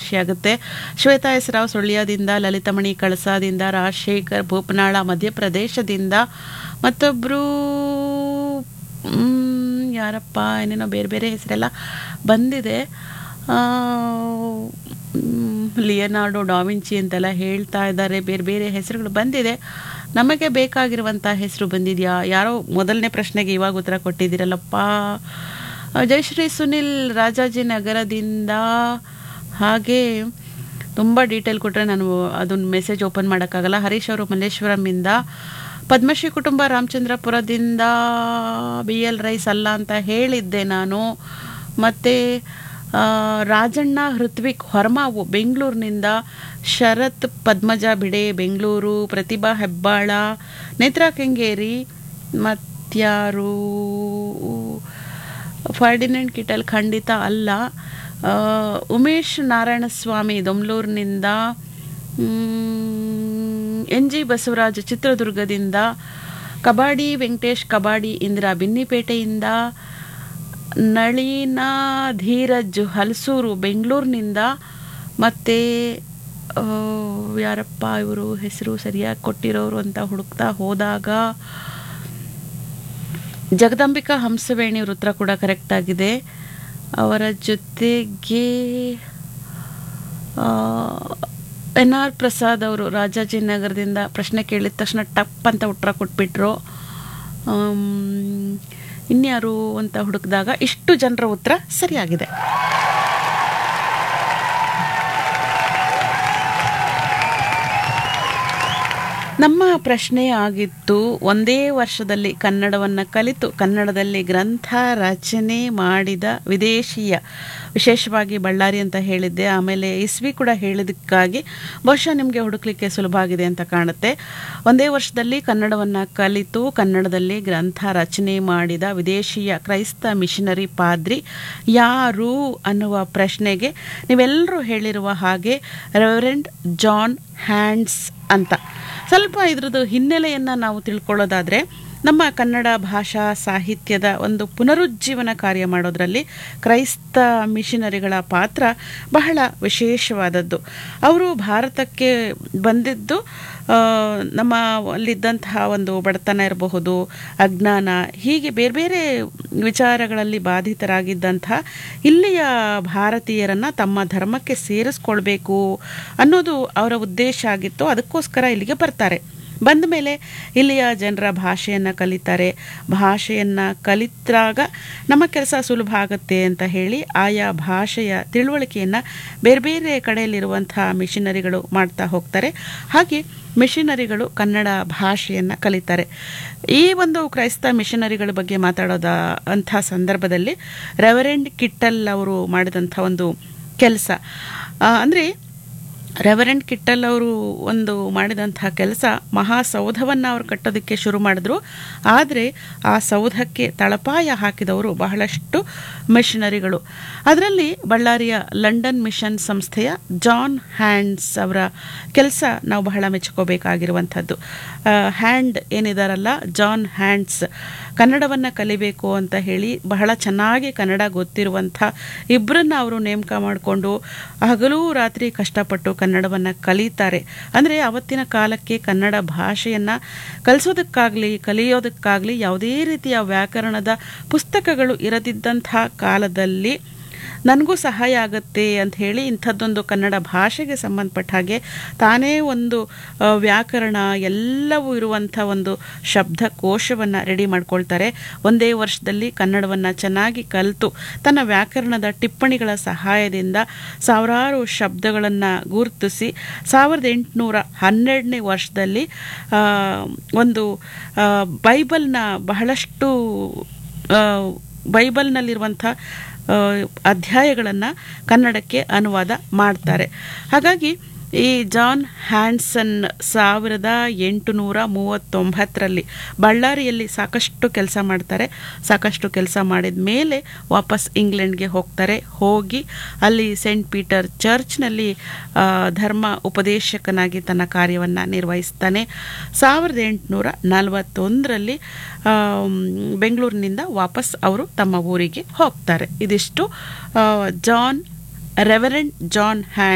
ನಿರೀಕ್ಷೆಯಾಗುತ್ತೆ ಶ್ವೇತಾ ಹೆಸರಾವ್ ಸುಳ್ಯದಿಂದ ಲಲಿತಮಣಿ ಕಳಸಾದಿಂದ ರಾಜಶೇಖರ್ ಭೂಪನಾಳ ಮಧ್ಯಪ್ರದೇಶದಿಂದ ಮತ್ತೊಬ್ಬರು ಯಾರಪ್ಪ ಏನೇನೋ ಬೇರೆ ಬೇರೆ ಹೆಸರೆಲ್ಲ ಬಂದಿದೆ ಆ, ಮ್, ಲಿಯನಾರ್ಡೋ ಡಾವಿಂಚಿ ಅಂತೆಲ್ಲ ಹೇಳ್ತಾ ಇದ್ದಾರೆ ಬೇರೆ ಬೇರೆ ಹೆಸರುಗಳು ಬಂದಿದೆ ನಮಗೆ ಬೇಕಾಗಿರುವಂಥ ಹೆಸರು ಬಂದಿದೆಯಾ ಯಾರೋ ಮೊದಲನೇ ಪ್ರಶ್ನೆಗೆ ಇವಾಗ ಉತ್ತರ ಕೊಟ್ಟಿದ್ದೀರಲ್ಲಪ್ಪ ಆ, ಜಯಶ್ರೀ ಸುನಿಲ್ ರಾಜಾಜಿನಗರದಿಂದ ಹಾಗೆ ತುಂಬ ಡೀಟೇಲ್ ಕೊಟ್ಟರೆ ನಾನು ಅದನ್ನ ಮೆಸೇಜ್ ಓಪನ್ ಮಾಡೋಕ್ಕಾಗಲ್ಲ ಹರೀಶ್ ಅವರು ಮಲ್ಲೇಶ್ವರಮಿಂದ ಪದ್ಮಶ್ರೀ ಕುಟುಂಬ ರಾಮಚಂದ್ರಪುರದಿಂದ ಬಿ ಎಲ್ ರೈಸ್ ಅಲ್ಲ ಅಂತ ಹೇಳಿದ್ದೆ ನಾನು ಮತ್ತು ಆ, ರಾಜಣ್ಣ ಹೃತ್ವಿಕ್ ಹೊರಮಾವು ಬೆಂಗಳೂರಿನಿಂದ ಶರತ್ ಪದ್ಮಜ ಬಿಡೆ ಬೆಂಗಳೂರು ಪ್ರತಿಭಾ ಹೆಬ್ಬಾಳ ನೇತ್ರಾ ಕೆಂಗೇರಿ ಮತ್ಯಾರು ಫರ್ಡಿನೆಂಟ್ ಕಿಟಲ್ ಖಂಡಿತ ಅಲ್ಲ ಆ, ಉಮೇಶ್ ನಾರಾಯಣಸ್ವಾಮಿ ದೊಮ್ಲೂರಿನಿಂದ ಎನ್ ಜಿ ಬಸವರಾಜ್ ಚಿತ್ರದುರ್ಗದಿಂದ ಕಬಾಡಿ ವೆಂಕಟೇಶ್ ಕಬಾಡಿ ಇಂದಿರಾ ಬಿನ್ನಿಪೇಟೆಯಿಂದ ನಳಿನ ಧೀರಜ್ ಹಲಸೂರು ಬೆಂಗಳೂರಿನಿಂದ ಮತ್ತು ಯಾರಪ್ಪ ಇವರು ಹೆಸರು ಸರಿಯಾಗಿ ಕೊಟ್ಟಿರೋರು ಅಂತ ಹುಡುಕ್ತಾ ಹೋದಾಗ ಜಗದಂಬಿಕಾ ಹಂಸವೇಣಿ ಅವ್ರ ಉತ್ತರ ಕೂಡ ಕರೆಕ್ಟ್ ಆಗಿದೆ ಅವರ ಜೊತೆಗೆ ಎನ್ ಆರ್ ಪ್ರಸಾದ್ ಅವರು ರಾಜಾಜಿನಗರದಿಂದ ಪ್ರಶ್ನೆ ಕೇಳಿದ ತಕ್ಷಣ ಟಪ್ ಅಂತ ಉತ್ತರ ಕೊಟ್ಬಿಟ್ರು ಆಮ್, ಇನ್ಯಾರು ಅಂತ ಹುಡುಕಿದಾಗ ಇಷ್ಟು ಜನರ ಉತ್ತರ ಸರಿಯಾಗಿದೆ ನಮ್ಮ ಪ್ರಶ್ನೆ ಆಗಿತ್ತು ಒಂದೇ ವರ್ಷದಲ್ಲಿ ಕನ್ನಡವನ್ನು ಕಲಿತು ಕನ್ನಡದಲ್ಲಿ ಗ್ರಂಥ ರಚನೆ ಮಾಡಿದ ವಿದೇಶೀಯ ವಿಶೇಷವಾಗಿ ಬಳ್ಳಾರಿ ಅಂತ ಹೇಳಿದ್ದೆ ಆಮೇಲೆ ಇಸ್ವಿ ಕೂಡ ಹೇಳಿದ್ದಕ್ಕಾಗಿ ಬಹುಶಃ ನಿಮಗೆ ಹುಡುಕ್ಲಿಕ್ಕೆ ಸುಲಭ ಆಗಿದೆ ಅಂತ ಕಾಣುತ್ತೆ ಒಂದೇ ವರ್ಷದಲ್ಲಿ ಕನ್ನಡವನ್ನು ಕಲಿತು ಕನ್ನಡದಲ್ಲಿ ಗ್ರಂಥ ರಚನೆ ಮಾಡಿದ ವಿದೇಶೀಯ ಕ್ರೈಸ್ತ ಮಿಷನರಿ ಪಾದ್ರಿ ಯಾರು ಅನ್ನುವ ಪ್ರಶ್ನೆಗೆ ನೀವೆಲ್ಲರೂ ಹೇಳಿರುವ ಹಾಗೆ ರೆವರೆಂಡ್ ಜಾನ್ ಹ್ಯಾಂಡ್ಸ್ ಅಂತ ಸ್ವಲ್ಪ ಇದ್ರದ್ದು ಹಿನ್ನೆಲೆಯನ್ನು ನಾವು ತಿಳ್ಕೊಳ್ಳೋದಾದರೆ ನಮ್ಮ ಕನ್ನಡ ಭಾಷಾ ಸಾಹಿತ್ಯದ ಒಂದು ಪುನರುಜ್ಜೀವನ ಕಾರ್ಯ ಮಾಡೋದರಲ್ಲಿ ಕ್ರೈಸ್ತ ಮಿಷನರಿಗಳ ಪಾತ್ರ ಬಹಳ ವಿಶೇಷವಾದದ್ದು ಅವರು ಭಾರತಕ್ಕೆ ಬಂದಿದ್ದು ಆ, ನಮ್ಮ ಅಲ್ಲಿದ್ದಂತಹ ಒಂದು ಬಡತನ ಇರಬಹುದು ಅಜ್ಞಾನ ಹೀಗೆ ಬೇರೆ ಬೇರೆ ವಿಚಾರಗಳಲ್ಲಿ ಬಾಧಿತರಾಗಿದ್ದಂತಹ ಇಲ್ಲಿಯ ಭಾರತೀಯರನ್ನು ತಮ್ಮ ಧರ್ಮಕ್ಕೆ ಸೇರಿಸ್ಕೊಳ್ಬೇಕು ಅನ್ನೋದು ಅವರ ಉದ್ದೇಶ ಆಗಿತ್ತು ಅದಕ್ಕೋಸ್ಕರ ಇಲ್ಲಿಗೆ ಬರ್ತಾರೆ ಬಂದ ಮೇಲೆ ಇಲ್ಲಿಯ ಜನರ ಭಾಷೆಯನ್ನು ಕಲಿತಾರೆ ಭಾಷೆಯನ್ನು ಕಲಿತಾಗ ನಮ್ಮ ಕೆಲಸ ಸುಲಭ ಆಗುತ್ತೆ ಅಂತ ಹೇಳಿ ಆಯಾ ಭಾಷೆಯ ತಿಳುವಳಿಕೆಯನ್ನು ಬೇರೆ ಬೇರೆ ಕಡೆಯಲ್ಲಿರುವಂಥ ಮಿಷನರಿಗಳು ಮಾಡ್ತಾ ಹೋಗ್ತಾರೆ ಹಾಗೆ ಮಿಷನರಿಗಳು ಕನ್ನಡ ಭಾಷೆಯನ್ನು ಕಲಿತಾರೆ ಈ ಒಂದು ಕ್ರೈಸ್ತ ಮಿಷನರಿಗಳ ಬಗ್ಗೆ ಮಾತಾಡೋದ ಅಂಥ ಸಂದರ್ಭದಲ್ಲಿ ರೆವರೆಂಡ್ ಕಿಟ್ಟಲ್ ಅವರು ಮಾಡಿದಂಥ ಒಂದು ಕೆಲಸ ಅಂದರೆ ರೆವರೆಂಡ್ ಕಿಟ್ಟಲ್ ಅವರು ಒಂದು ಮಾಡಿದಂತಹ ಕೆಲಸ ಮಹಾಸೌಧವನ್ನು ಅವರು ಕಟ್ಟೋದಕ್ಕೆ ಶುರು ಮಾಡಿದ್ರು ಆದರೆ ಆ ಸೌಧಕ್ಕೆ ತಳಪಾಯ ಹಾಕಿದವರು ಬಹಳಷ್ಟು ಮಿಷನರಿಗಳು ಅದರಲ್ಲಿ ಬಳ್ಳಾರಿಯ ಲಂಡನ್ ಮಿಷನ್ ಸಂಸ್ಥೆಯ ಜಾನ್ ಹ್ಯಾಂಡ್ಸ್ ಅವರ ಕೆಲಸ ನಾವು ಬಹಳ ಮೆಚ್ಕೋಬೇಕಾಗಿರುವಂಥದ್ದು ಹ್ಯಾಂಡ್ ಏನಿದಾರಲ್ಲ ಜಾನ್ ಹ್ಯಾಂಡ್ಸ್ ಕನ್ನಡವನ್ನು ಕಲಿಬೇಕು ಅಂತ ಹೇಳಿ ಬಹಳ ಚೆನ್ನಾಗಿ ಕನ್ನಡ ಗೊತ್ತಿರುವಂಥ ಇಬ್ಬರನ್ನ ಅವರು ನೇಮಕ ಮಾಡಿಕೊಂಡು ಹಗಲೂ ರಾತ್ರಿ ಕಷ್ಟಪಟ್ಟು ಕನ್ನಡವನ್ನು ಕಲಿತಾರೆ ಅಂದರೆ ಅವತ್ತಿನ ಕಾಲಕ್ಕೆ ಕನ್ನಡ ಭಾಷೆಯನ್ನು ಕಲಿಸೋದಕ್ಕಾಗಲಿ ಕಲಿಯೋದಕ್ಕಾಗಲಿ ಯಾವುದೇ ರೀತಿಯ ವ್ಯಾಕರಣದ ಪುಸ್ತಕಗಳು ಇರದಿದ್ದಂಥ ಕಾಲದಲ್ಲಿ ನನಗೂ ಸಹಾಯ ಆಗುತ್ತೆ ಅಂತ ಹೇಳಿ ಇಂಥದ್ದೊಂದು ಕನ್ನಡ ಭಾಷೆಗೆ ಸಂಬಂಧಪಟ್ಟ ಹಾಗೆ ತಾನೇ ಒಂದು ಆ, ವ್ಯಾಕರಣ ಎಲ್ಲವೂ ಇರುವಂಥ ಒಂದು ಶಬ್ದಕೋಶವನ್ನು ರೆಡಿ ಮಾಡ್ಕೊಳ್ತಾರೆ ಒಂದೇ ವರ್ಷದಲ್ಲಿ ಕನ್ನಡವನ್ನು ಚೆನ್ನಾಗಿ ಕಲಿತು ತನ್ನ ವ್ಯಾಕರಣದ ಟಿಪ್ಪಣಿಗಳ ಸಹಾಯದಿಂದ ಸಾವಿರಾರು ಶಬ್ದಗಳನ್ನು ಗುರುತಿಸಿ ಸಾವಿರದ ಎಂಟುನೂರ ಹನ್ನೆರಡನೇ ವರ್ಷದಲ್ಲಿ ಆ, ಒಂದು ಆ, ಬೈಬಲ್ನ ಬಹಳಷ್ಟು ಆ, ಬೈಬಲ್ನಲ್ಲಿರುವಂಥ ಆ, ಅಧ್ಯಾಯಗಳನ್ನು ಕನ್ನಡಕ್ಕೆ ಅನುವಾದ ಮಾಡ್ತಾರೆ ಹಾಗಾಗಿ ಈ ಜಾನ್ ಹ್ಯಾನ್ಸನ್ ಸಾವಿರದ ಎಂಟುನೂರ ಮೂವತ್ತೊಂಬತ್ತರಲ್ಲಿ ಬಳ್ಳಾರಿಯಲ್ಲಿ ಸಾಕಷ್ಟು ಕೆಲಸ ಮಾಡ್ತಾರೆ ಸಾಕಷ್ಟು ಕೆಲಸ ಮಾಡಿದ ಮೇಲೆ ವಾಪಸ್ ಇಂಗ್ಲೆಂಡ್ಗೆ ಹೋಗ್ತಾರೆ ಹೋಗಿ ಅಲ್ಲಿ ಸೆಂಟ್ ಪೀಟರ್ ಚರ್ಚ್ನಲ್ಲಿ ಆ, ಧರ್ಮ ಉಪದೇಶಕನಾಗಿ ತನ್ನ ಕಾರ್ಯವನ್ನು ನಿರ್ವಹಿಸ್ತಾನೆ ಸಾವಿರದ ಎಂಟುನೂರ ನಲವತ್ತೊಂದರಲ್ಲಿ ಬೆಂಗಳೂರಿನಿಂದ ವಾಪಸ್ ಅವರು ತಮ್ಮ ಊರಿಗೆ ಹೋಗ್ತಾರೆ ಇದಿಷ್ಟು ಆ, ಜಾನ್ ರೆವರೆಂಡ್ ಜಾನ್ ಹ್ಯಾಂಡ್